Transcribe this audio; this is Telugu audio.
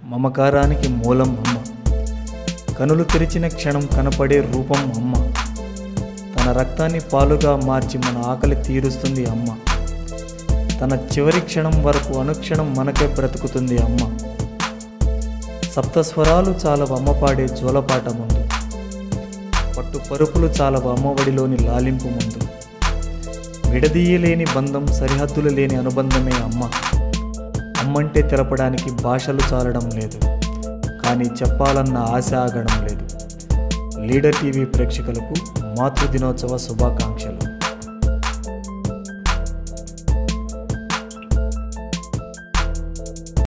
మమకారానికి మూలం అమ్మ కనులు తెరిచిన క్షణం కనపడే రూపం అమ్మ తన రక్తాన్ని పాలుగా మార్చి మన ఆకలి తీరుస్తుంది అమ్మ తన చివరి క్షణం వరకు అనుక్షణం మనకే బ్రతుకుతుంది అమ్మ సప్తస్వరాలు చాలవు అమ్మ పాడే జోలపాట ముందు పట్టు పరుపులు చాలవు అమ్మఒడిలోని లాలింపు ముందు విడదీయలేని బంధం సరిహద్దులు లేని అనుబంధమే అమ్మ అమ్మంటే తెలపడానికి భాషలు చాలడం లేదు కానీ చెప్పాలన్న ఆశ ఆగడం లేదు లీడర్ టీవీ ప్రేక్షకులకు మాతృ దినోత్సవ శుభాకాంక్షలు